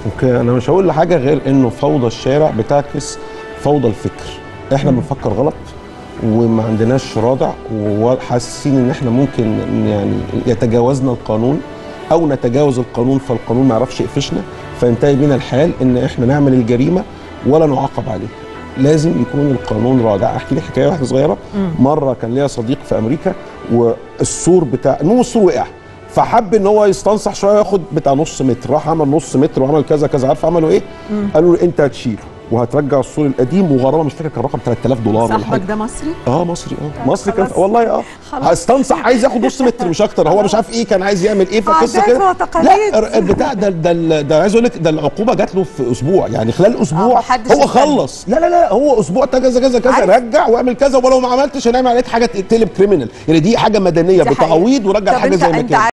اوكي انا مش هقول حاجه غير انه فوضى الشارع بتعكس فوضى الفكر احنا بنفكر غلط وما عندناش رادع وحاسين ان احنا ممكن يعني يتجاوزنا القانون او نتجاوز القانون فالقانون ما يعرفش يقفشنا فينتهي بينا الحال ان احنا نعمل الجريمه ولا نعاقب عليها لازم يكون القانون رادع احكي لك حكايه واحده صغيره مره كان ليا صديق في امريكا والسور بتاع المهم السور وقع فحب ان هو يستنصح شويه ياخد بتاع نص متر راح عمل نص متر وعمل كذا كذا عارف عملوا ايه؟ قالوا له انت هتشيله وهترجع السور القديم وغرامه مش فاكر كان رقم 3000 دولار ولا صاحبك حاجه ده مصري اه مصري اه مصري كان خلاص. والله اه خلاص. هستنصح عايز ياخد نص متر مش اكتر هو مش عارف ايه كان عايز يعمل ايه فقصه عادات كده وتقاليد. لا البتاع ده ده ده, ده عايز اقول لك ده العقوبه جات له في اسبوع يعني خلال اسبوع محدش هو استنى. خلص لا لا لا هو اسبوع كذا كذا كذا عارف. رجع واعمل كذا ولو ما عملتش هنعمل عليك حاجه تقلب كريمنال يعني دي حاجه مدنيه دي حقيقة. بتعويض ورجع طب الحاجه انت زي ما انت كانت